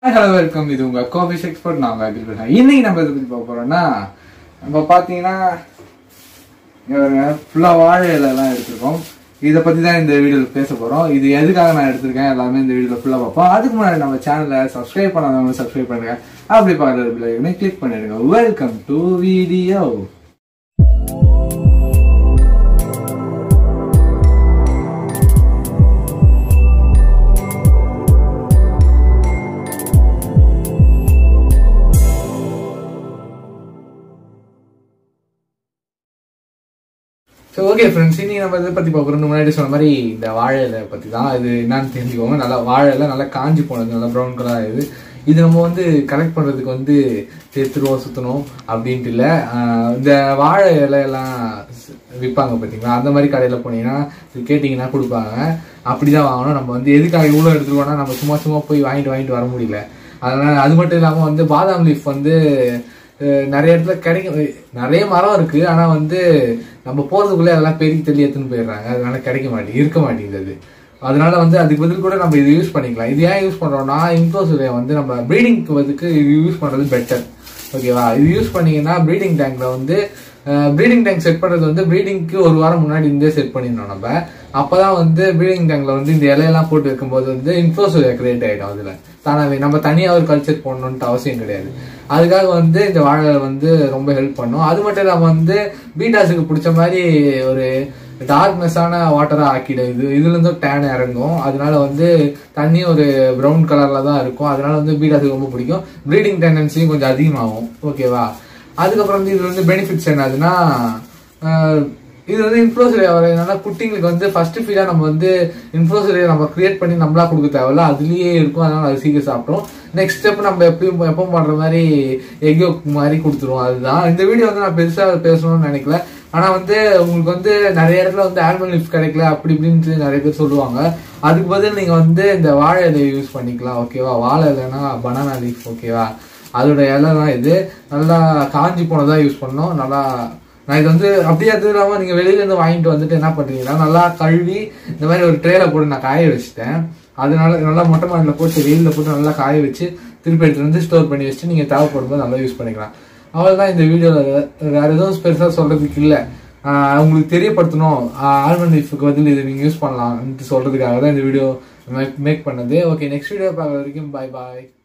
hello welcome இது உங்க Gopi's expert நான் உங்க அகில் பேசுறேன் இன்னைக்கு நம்ம இதை பத்தி பார்க்க போறோம்னா நம்ம பாத்தீங்கன்னா ஃபுல்லா வாழை இலைலாம் எடுத்திருக்கோம் இதை பத்தி தான் இந்த வீடியோல பேச போறோம் இது எதுக்காக நான் எடுத்திருக்கேன் எல்லாமே இந்த வீடியோல ஃபுல்லா பார்ப்போம் அதுக்கு முன்னாடி நம்ம சேனலை சப்ஸ்கிரைப் பண்ணாதவங்க சப்ஸ்கிரைப் பண்ணுங்க அப்படி பக்கத்தில் கிளிக் பண்ணிடுங்க welcome to video so okay friends இன்னைக்கு நம்ம இதை பற்றி பார்க்குறோம் முன்னாடி சொன்ன மாதிரி இந்த வாழை இலை பற்றி தான் இது என்னன்னு தெரிஞ்சுக்கோங்க நல்லா வாழை இலை நல்லா காஞ்சி போனது நல்லா ப்ரௌன் கலர் இது இது நம்ம வந்து கலெக்ட் பண்ணுறதுக்கு வந்து தெத்துருவோம் சுற்றணும் அப்படின்ட்டு இல்லை ஆஹ் இந்த வாழை இலையெல்லாம் விற்பாங்க பார்த்தீங்களா அந்த மாதிரி கடையில் போனீங்கன்னா இது கேட்டிங்கன்னா கொடுப்பாங்க அப்படி தான் வாங்கணும் நம்ம வந்து எதுக்காக இவ்வளோ எடுத்துருவோம்னா நம்ம சும்மா சும்மா போய் வாங்கிட்டு வாங்கிட்டு வர முடியல அதனால் அது மட்டும் இல்லாமல் வந்து பாதாம் லீஃப் வந்து அஹ் நிறைய இடத்துல கிடைக்கும் நிறைய மரம் இருக்கு ஆனா வந்து நம்ம போறதுக்குள்ளே அதெல்லாம் பெரிய தெளி எடுத்துன்னு போயிடுறாங்க அதனால கிடைக்க மாட்டேங்குது இருக்க மாட்டேங்குது அதனால வந்து அதுக்கு பதில் கூட நம்ம இது யூஸ் பண்ணிக்கலாம் இது ஏன் யூஸ் பண்றோம்னா இன்ஃப்ளோசுரியா வந்து நம்ம ப்ரீடிங்க்கு வந்துக்கு இது யூஸ் பண்றது பெட்டர் ஓகேவா இது யூஸ் பண்ணீங்கன்னா ப்ரீடிங் டேங்க்ல வந்து ப்ரீடிங் டேங்க் செட் பண்றது வந்து ப்ரீடிங்க்கு ஒரு வாரம் முன்னாடி இருந்தே செட் பண்ணிடணும் நம்ம அப்பதான் வந்து ப்ரீடிங் டேங்க்ல வந்து இந்த இலையெல்லாம் போட்டு வைக்கும்போது வந்து இன்ஃப்ளோசுரியா கிரியேட் ஆயிடும் அதுல தானாவே நம்ம தனியா ஒரு கல்ச்சர் போடணும்ட்டு அவசியம் கிடையாது அதுக்காக வந்து இந்த வாழை வந்து ரொம்ப ஹெல்ப் பண்ணும் அது மட்டும் இல்லாம வந்து பீட்டாஸுக்கு பிடிச்ச மாதிரி ஒரு டார்க்னஸான வாட்டரா ஆக்கிடும் இது இதுல இருந்து டேன் இறங்கும் அதனால வந்து தண்ணி ஒரு ப்ரௌன் கலர்ல தான் இருக்கும் அதனால வந்து பீட்டாஸுக்கு ரொம்ப பிடிக்கும் ப்ரீடிங் டெண்டன்சியும் கொஞ்சம் அதிகமாகும் ஓகேவா அதுக்கப்புறம் வந்து இது வந்து பெனிஃபிட்ஸ் என்னதுன்னா ஆஹ் இது வந்து இன்ஃப்ளோசரியா வரதுனால குட்டிங்களுக்கு வந்து ஃபர்ஸ்ட் ஃபீடா நம்ம வந்து இன்ஃப்ளோசரியா நம்ம கிரியேட் பண்ணி நம்மளா கொடுக்க தேவையில்ல அதுலயே இருக்கும் அதனால அது சீக்கிரம் சாப்பிட்டோம் நெக்ஸ்ட் ஸ்டெப் நம்ம எப்பயும் எப்பவும் பண்ற மாதிரி எக் மாதிரி கொடுத்துருவோம் அதுதான் இந்த வீடியோ வந்து நான் பெருசா பேசணும்னு நினைக்கல ஆனா வந்து உங்களுக்கு வந்து நிறைய இடத்துல வந்து ஆல்மண்ட் லீஃப் கிடைக்கல அப்படி இப்படின்ட்டு நிறைய பேர் சொல்லுவாங்க அதுக்கு பதில் நீங்க வந்து இந்த வாழை இலையை யூஸ் பண்ணிக்கலாம் ஓகேவா வாழை இலைனா பனானா லீஃப் ஓகேவா அதோட இலை தான் இது நல்லா காஞ்சி போனதா யூஸ் பண்ணோம் நல்லா நான் இது வந்து அப்படியே அது இல்லாமல் நீங்கள் வெளியில இருந்து வாங்கிட்டு வந்துட்டு என்ன பண்ணுறீங்கன்னா நல்லா கழுவி இந்த மாதிரி ஒரு ட்ரேல போட்டு நான் காய வச்சுட்டேன் அதனால நல்லா மொட்டை மாடியில் போட்டு வெயிலில் போட்டு நல்லா காய வச்சு திருப்பி எடுத்துட்டு வந்து ஸ்டோர் பண்ணி வச்சுட்டு நீங்கள் தேவைப்படும் போது நல்லா யூஸ் பண்ணிக்கலாம் அவ்வளோதான் இந்த வீடியோவில் வேற எதுவும் பெருசாக சொல்றதுக்கு இல்லை உங்களுக்கு தெரியப்படுத்தணும் ஆல்மண்ட் லீஃபுக்கு பதில் இதை நீங்கள் யூஸ் பண்ணலாம்னு சொல்றதுக்காக தான் இந்த வீடியோ மேக் பண்ணது ஓகே நெக்ஸ்ட் வீடியோ பார்க்குற வரைக்கும் பாய் பாய்